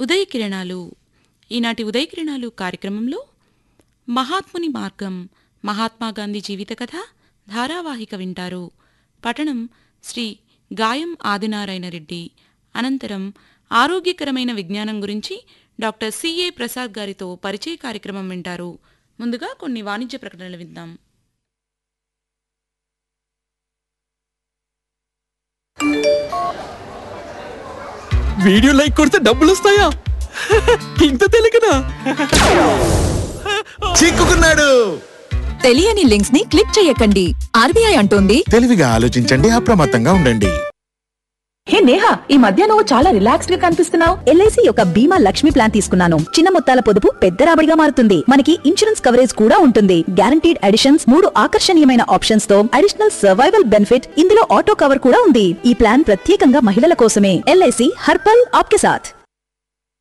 ఉదయ కిరణాలు ఈనాటి ఉదయ కిరణాలు కార్యక్రమంలో మహాత్ముని మార్గం మహాత్మా గాంధీ జీవిత కథ ధారావాహిక వింటారు పఠనం శ్రీ గాయం ఆదినారాయణ రెడ్డి అనంతరం ఆరోగ్యకరమైన విజ్ఞానం గురించి డాక్టర్ సిఏ ప్రసాద్ గారితో పరిచయ కార్యక్రమం వింటారు ముందుగా కొన్ని వాణిజ్య ప్రకటనలు విందాం వీడియో లైక్ కొడితే డబ్బులు వస్తాయా ఇంత తెలియకనా చిక్కుకున్నాడు తెలియని లింక్స్ ని క్లిక్ చేయకండి ఆర్బీఐ అంటోంది తెలివిగా ఆలోచించండి అప్రమత్తంగా ఉండండి హే నేహా ఈ మధ్య నువ్వు చాలా రిలాక్స్డ్ గా కనిపిస్తున్నావు ఎల్ఐసి యొక్క బీమా లక్ష్మి ప్లాన్ తీసుకున్నాను చిన్న మొత్తాల పొదుపు పెద్ద రాబడిగా మారుతుంది మనకి ఇన్సూరెన్స్ కవరేజ్ కూడా ఉంటుంది గ్యారంటీడ్ అడిషన్స్ మూడు ఆకర్షణీయమైన ఆప్షన్స్ తో అడిషనల్ సర్వైవల్ బెనిఫిట్ ఇందులో ఆటో కవర్ కూడా ఉంది ఈ ప్లాన్ ప్రత్యేకంగా మహిళల కోసమే ఎల్ఐసి హర్పల్ ఆప్కే సాథ్